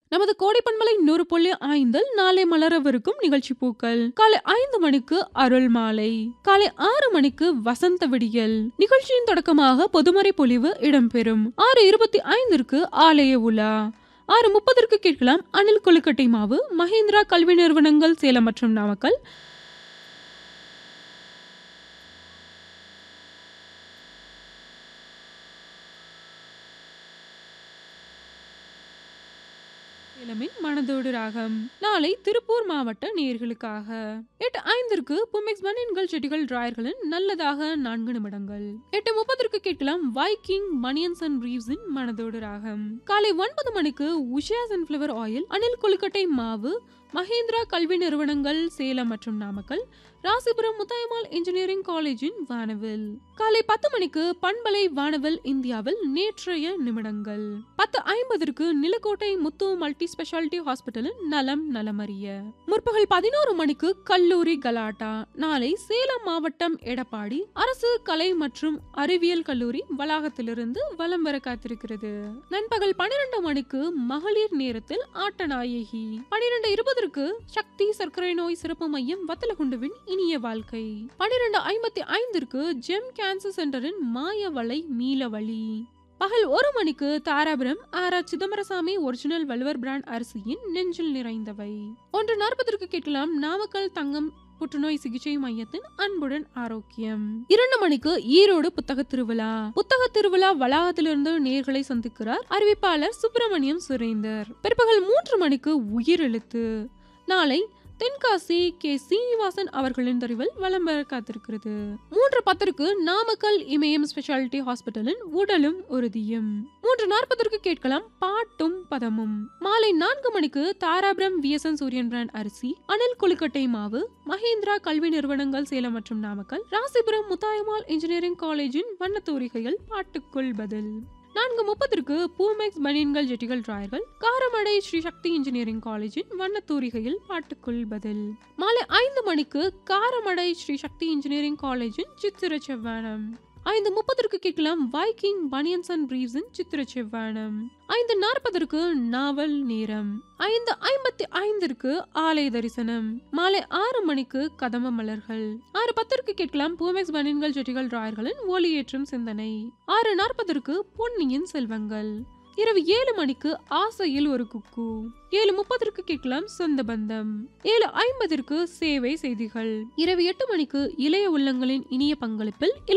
நமது கோடைப்பண்பலை நூறு புள்ளி ஐந்தில் நாளை மலரவிருக்கும் நிகழ்ச்சி பூக்கள் காலை ஐந்து மணிக்கு அருள் மாலை காலை ஆறு மணிக்கு வசந்த விடியல் நிகழ்ச்சியின் தொடக்கமாக பொதுமறை பொலிவு இடம்பெறும் ஆறு இருபத்தி ஐந்திற்கு ஆலய உலா ஆறு முப்பதற்கு கேட்கலாம் அணில் கொழுக்கட்டை மாவு மஹேந்திரா கல்வி நிறுவனங்கள் சேலம் மற்றும் நாமக்கல் இளமின் மனதோடு ராகம் நாளை திருப்பூர் மாவட்ட நேர்களுக்காக எட்டு ஐந்திற்கு புமெக்ஸ் பனியன்கள் செடிகள் டிராயர்களின் நல்லதாக நான்கு நிமிடங்கள் எட்டு முப்பதற்கு கேட்கலாம் வைக்கிங் மணியன்ஸ் அண்ட் ரீவ்ஸின் மனதோடு ராகம் காலை ஒன்பது மணிக்கு உஷா சன்ஃபிளவர் ஆயில் அணில் கொழுக்கட்டை மாவு மகேந்திரா கல்வி நிறுவனங்கள் சேலம் மற்றும் நாமக்கல் ராசிபுரம் முத்தாயம்மாள் இன்ஜினியரிங் காலேஜின் வானவில் காலை பத்து மணிக்கு பண்பலை வானவில் இந்தியாவில் நேற்றைய நிமிடங்கள் பத்து ஐம்பதற்கு நிலக்கோட்டை முத்து மல்டி ஸ்பெஷாலிட்டி ஹாஸ்பிட்டலின் நலம் நலமறிய முற்பகல் பதினோரு மணிக்கு கல்லூரி கலாட்டா நாளை சேலம் மாவட்டம் எடப்பாடி அரசு கலை மற்றும் அறிவியல் கல்லூரி வளாகத்திலிருந்து வலம் வர காத்திருக்கிறது நண்பகல் பன்னிரண்டு மணிக்கு மகளிர் நேரத்தில் ஆட்டநாயகி பன்னிரண்டு இருபதற்கு சக்தி சர்க்கரை நோய் சிறப்பு மையம் வத்தலகுண்டுவின் இனிய வாழ்க்கை பன்னிரண்டு ஐம்பத்தி ஐந்திற்கு ஜெம் கேன்சர் சென்டரின் மாயவளை மீளவழி பகல் ஒரு மணிக்கு Dharapuram R R Chidambarasamy original வலுவர் பிராண்ட் அரிசியின் நெஞ்சில் நிறைந்தவை ஒன்று நாற்பதற்கு கேட்கலாம் நாமக்கல் தங்கம் புற்றுநோய் சிகிச்சை மையத்தின் அன்புடன் ஆரோக்கியம் இரண்டு மணிக்கு ஈரோடு புத்தக திருவிழா புத்தக திருவிழா வளாகத்திலிருந்து நேர்களை சந்திக்கிறார் அறிவிப்பாளர் சுப்பிரமணியம் சுரேந்தர் பிற்பகல் மூன்று மணிக்கு உயிரெழுத்து நாளை தென்காசி கே சீனிவாசன் அவர்களின் தெரிவில் வலம் வர காத்திருக்கிறது மூன்று பத்திற்கு நாமக்கல் இமயம் ஸ்பெஷாலிட்டி ஹாஸ்பிட்டலின் உடலும் உறுதியும் மூன்று நாற்பதற்கு கேட்கலாம் பாட்டும் பதமும் மாலை நான்கு மணிக்கு தாராபுரம் விஎஸ்என் சூரியன் பிராண்ட் அரிசி அணில் கொழுக்கட்டை மாவு மகேந்திரா கல்வி நிறுவனங்கள் சேலம் மற்றும் நாமக்கல் ராசிபுரம் முத்தாயம்மாள் இன்ஜினியரிங் காலேஜின் வண்ணத்தூரிகைகள் பாட்டுக்குள் பதில் நான்கு முப்பதற்கு பூமெக்ஸ் பனியன்கள் ஜெட்டிகள் டிராயர்கள் காரமடை ஸ்ரீ சக்தி இன்ஜினியரிங் காலேஜின் வண்ணத்தூரிகையில் பாட்டுக்குள் பதில் மாலை ஐந்து மணிக்கு காரமடை ஸ்ரீ சக்தி இன்ஜினியரிங் காலேஜின் சித்திர செவ்வானம் ஐந்து முப்பதற்கு கேட்கலாம் வைக்கிங் பனியன்ஸ் அண்ட் பிரீவ்ஸின் சித்திர செவ்வானம் ஐந்து நாற்பதற்கு நாவல் நேரம் ஐந்து ஐம்பத்தி ஐந்திற்கு ஆலய தரிசனம் மாலை ஆறு மணிக்கு கதம்ப மலர்கள் ஆறு பத்திற்கு கேட்கலாம் பூமெக்ஸ் பனியன்கள் செட்டிகள் டிராயர்களின் ஒளியேற்றும் சிந்தனை ஆறு நாற்பதற்கு பொன்னியின் செல்வங்கள் இரவு ஏழு மணிக்கு ஆசையில் ஒரு குக்கு ஏழு முப்பதற்கு கேட்கலாம் சொந்த பந்தம் ஏழு ஐம்பதற்கு சேவை செய்திகள் இரவு எட்டு மணிக்கு இளைய உள்ளங்களின் இனிய பங்களிப்பில்